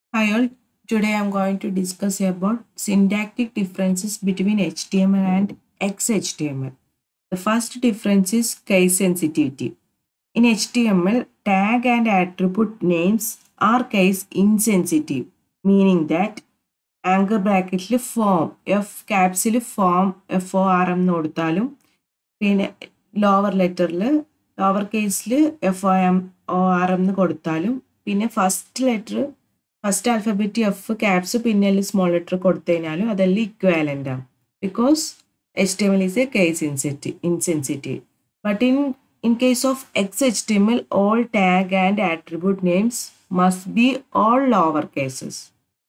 Hi all, today I'm going to discuss about syntactic differences between HTML and XHTML. The first difference is case sensitivity. In HTML, tag and attribute names are case insensitive, meaning that angle ബ്രാക്കറ്റിൽ form F ക്യാപ്സിൽ form F O R M എന്ന് കൊടുത്താലും പിന്നെ lower ലെറ്ററിൽ lower കേസിൽ F O M O R M എന്ന് കൊടുത്താലും പിന്നെ first letter first alphabet F caps പിന്നെ സ്മോൾ ലെറ്റർ കൊടുത്തു കഴിഞ്ഞാലും അതെല്ലാം ഇക്വാലൻ്റ് ആണ് because H T M L is a case ഇൻസെറ്റി insensitive but in in case of X H T M L all tag and attribute names must be all lower cases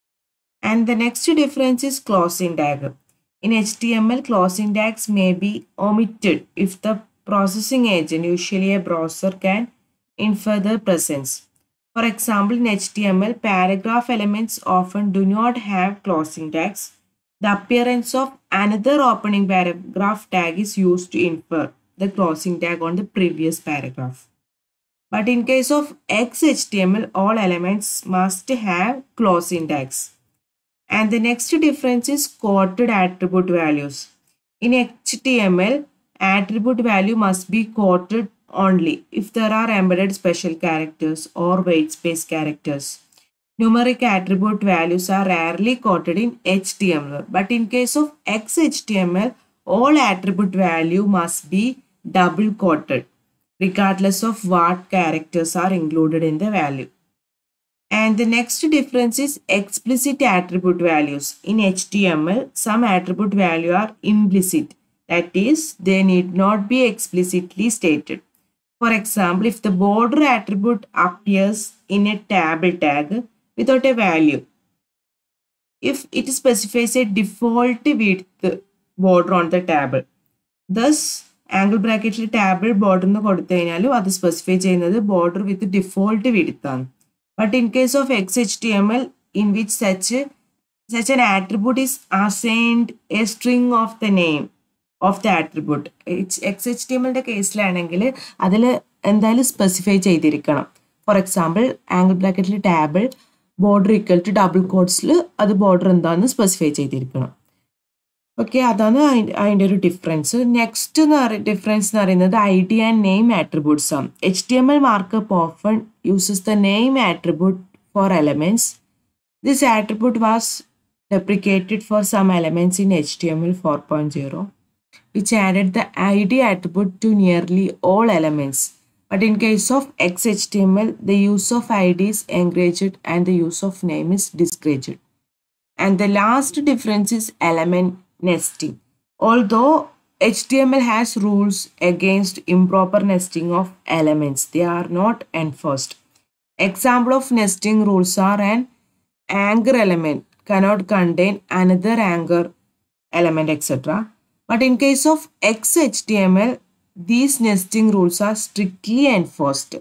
And the next difference is closing tag. In HTML, closing tags may be omitted if the processing agent, usually a browser, can infer their presence. For example, in HTML, paragraph elements often do not have closing tags. The appearance of another opening paragraph tag is used to infer the closing tag on the previous paragraph. But in case of XHTML, all elements must have closing tags. And the next difference is quoted attribute values. In HTML, attribute value must be quoted only if there are embedded special characters or weight space characters. Numeric attribute values are rarely quoted in HTML, but in case of XHTML, all attribute value must be double quoted, regardless of what characters are included in the value. And the next difference is explicit attribute values. In HTML, some attribute value are implicit. That is, they need not be explicitly stated. For example, if the border attribute appears in a table tag without a value, if it specifies a default width border on the table, thus angle ബ്രാക്കറ്റിൽ table border എന്ന് കൊടുത്തു കഴിഞ്ഞാലും അത് specify ചെയ്യുന്നത് border with default width ആണ് But in case of XHTML, in which such such an attribute is assigned a string of the name of the attribute. X H T എമ്മിൻ്റെ കേസിലാണെങ്കിൽ അതിൽ എന്തായാലും സ്പെസിഫൈ ചെയ്തിരിക്കണം ഫോർ എക്സാമ്പിൾ ആംഗിൾ ബ്രാക്കറ്റിൽ table border equal to double കോഡ്സിൽ അത് border എന്താണെന്ന് specify ചെയ്തിരിക്കണം ഓക്കെ അതാണ് അതിൻ്റെ ഒരു ഡിഫറൻസ് നെക്സ്റ്റ് എന്ന് പറയുന്ന ഡിഫറൻസ് എന്ന് പറയുന്നത് I D and name attributes ആണ് H T M L markup often uses the name attribute for elements this attribute was deprecated for some elements in HTML 4.0, which added the ID attribute to nearly all elements. But in case of XHTML, the use of ID is encouraged and the use of name is discouraged. And the last difference is element nesting. Although HTML has rules against improper nesting of elements, they are not enforced. Example of nesting rules are an anchor element cannot contain another anchor element, etc. But in case of XHTML, these nesting rules are strictly enforced.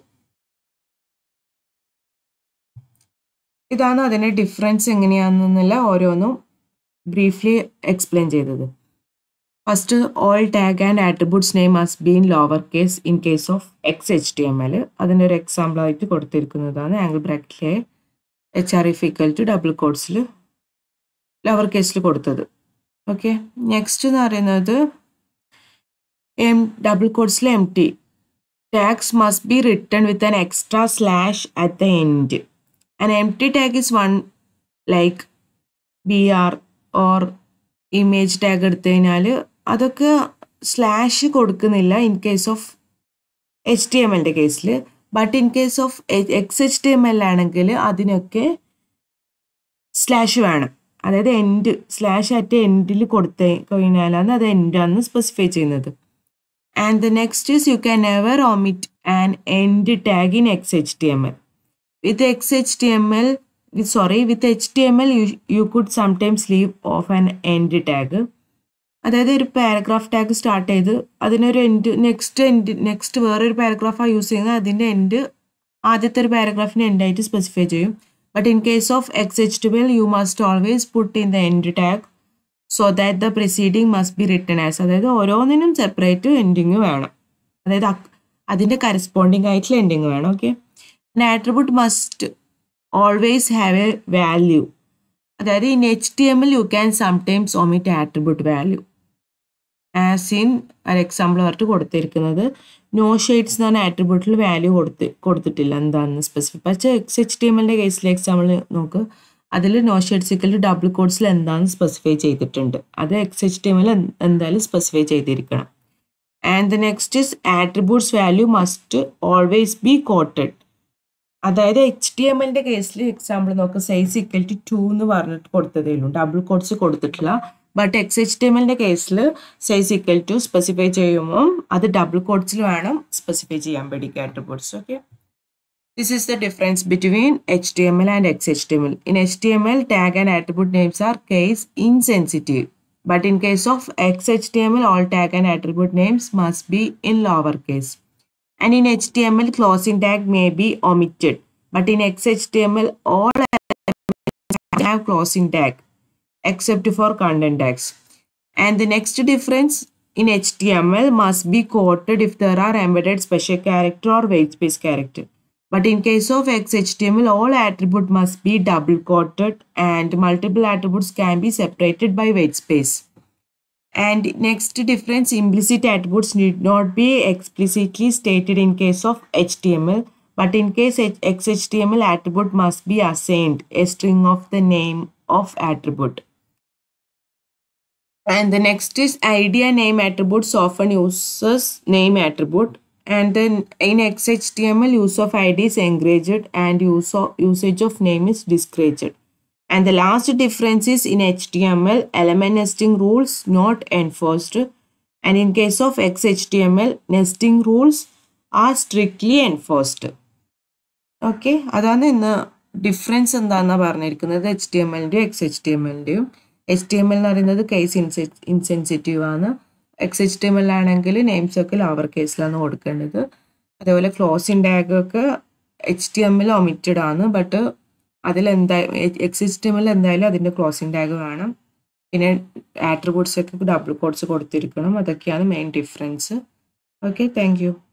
ഇതാണ് അതിൻ്റെ difference എങ്ങനെയാണെന്നുള്ള ഓരോന്നും briefly explain ചെയ്തത് first all tag and attributes name must be in lower case in case of X H T M L അതിൻ്റെ ഒരു example ആയിട്ട് കൊടുത്തിരിക്കുന്നതാണ് angle ബ്രാക്കറ്റിലെ H R F equal to double കോഡ്സിൽ ലോവർ കേസിൽ കൊടുത്തത് ഓക്കെ നെക്സ്റ്റ് എന്ന് പറയുന്നത് എം ഡബിൾ കോഡ്സിൽ empty tags must be written with an extra slash at the end an empty tag is one like br or image tag എടുത്തു കഴിഞ്ഞാൽ അതൊക്കെ slash കൊടുക്കുന്നില്ല in case of H T M എല്ലിൻ്റെ കേസിൽ but in case of X H T M L ആണെങ്കിൽ അതിനൊക്കെ slash വേണം അതായത് എൻഡ് സ്ലാഷ് അറ്റ് എൻഡിൽ കൊടുത്തു കഴിഞ്ഞാലാണ് അത് എൻഡാന്ന് സ്പെസിഫൈ ചെയ്യുന്നത് and the next is you can never omit an end tag in X H T M L with XHTML, with sorry, with HTML, you, you could sometimes leave off an end tag. അതായത് ഒരു paragraph tag start ചെയ്ത് അതിനൊരു end next end next വേറൊരു പാരഗ്രാഫാണ് use ചെയ്യുന്നത് അതിൻ്റെ end ആദ്യത്തെ ഒരു പാരഗ്രാഫിന് എൻഡായിട്ട് സ്പെസിഫൈ ചെയ്യും but in case of X H T L you must always put in the end tag so that the proceeding must be written as അതായത് ഓരോന്നിനും സെപ്പറേറ്റ് എൻഡിങ് വേണം അതായത് അതിൻ്റെ കറസ്പോണ്ടിങ് ആയിട്ടുള്ള എൻഡിങ് വേണം okay an attribute must always have a value അതായത് in H T എമ്മിൽ you can sometimes omit attribute value as in ഒരു എക്സാമ്പിൾ പറഞ്ഞിട്ട് കൊടുത്തിരിക്കുന്നത് നോ ഷെയ്ഡ്സ് എന്ന് പറഞ്ഞ ആട്രിബ്യൂട്ടിൽ വാല്യൂ കൊടുത്ത് കൊടുത്തിട്ടില്ല എന്താണെന്ന് സ്പെസിഫിക് പക്ഷേ എക്സ് എച്ച് ടി എമ്മിൻ്റെ കേസിലെ എക്സാമ്പിൾ നോക്ക് അതിൽ നോ ഷെയ്ഡ്സ് ഇക്കൽ ഡബിൾ കോഡ്സിൽ എന്താണെന്ന് സ്പെസിഫൈ ചെയ്തിട്ടുണ്ട് അത് എക്സ് എച്ച് ടി എമ്മിൽ എന്തായാലും സ്പെസിഫൈ ചെയ്തിരിക്കണം and the next is attributes value must always be quoted അതായത് എച്ച് ടി എമ്മിൻ്റെ കേസിൽ എക്സാമ്പിൾ നോക്കുക സൈസ് ഇക്വൽ ടു ടു എന്ന് പറഞ്ഞിട്ട് കൊടുത്തതേ ഉള്ളൂ ഡബിൾ കോഡ്സ് കൊടുത്തിട്ടില്ല ബട്ട് എക്സ് എച്ച് ടി എമ്മിൻ്റെ കേസിൽ സൈസ് ഇക്വൽ ടു സ്പെസിഫൈ ചെയ്യുമ്പോൾ അത് ഡബിൾ കോഡ്സിൽ വേണം സ്പെസിഫൈ ചെയ്യാൻ വേണ്ടി attributes okay This is the difference between HTML and XHTML. In HTML, tag and attribute names are case insensitive. But in case of XHTML, all tag and attribute names must be in lowercase. And in HTML, closing tag may be omitted. But in XHTML, all have closing tag except for content tags. And the next difference in HTML must be quoted if there are embedded special character or white space character. But in case of XHTML, all attribute must be double quoted and multiple attributes can be separated by white space. And next difference, implicit attributes need not be explicitly stated in case of HTML, but in case H- XHTML attribute must be assigned a string of the name of attribute. And the next is idea name attributes often uses name attribute and then in XHTML use of ID is encouraged and use of, usage of name is discouraged. And the last difference is in HTML element nesting rules not enforced and in case of XHTML nesting rules are strictly enforced. Okay അതാണ് ഇന്ന് difference എന്താണെന്നാണ് പറഞ്ഞിരിക്കുന്നത് H T M എല്ലിൻ്റെയും X H T M എല്ലിൻ്റെയും H T M L എന്ന് പറയുന്നത് case ഇൻസെ insensitive ആണ് X H T M L ആണെങ്കിൽ നെയിംസ് ഒക്കെ ലോവർ കേസിലാണ് കൊടുക്കേണ്ടത് അതേപോലെ ക്ലോസിംഗ് ടാഗ് ഒക്കെ H T M L omitted ആണ് ബട്ട് അതിൽ എന്തായാലും X H T M L എന്തായാലും അതിൻ്റെ ക്ലോസിംഗ് ടാഗ് വേണം പിന്നെ ആട്രിബ്യൂട്ട്സ് ഒക്കെ ഡബിൾ കോഡ്സ് കൊടുത്തിരിക്കണം അതൊക്കെയാണ് main difference okay thank U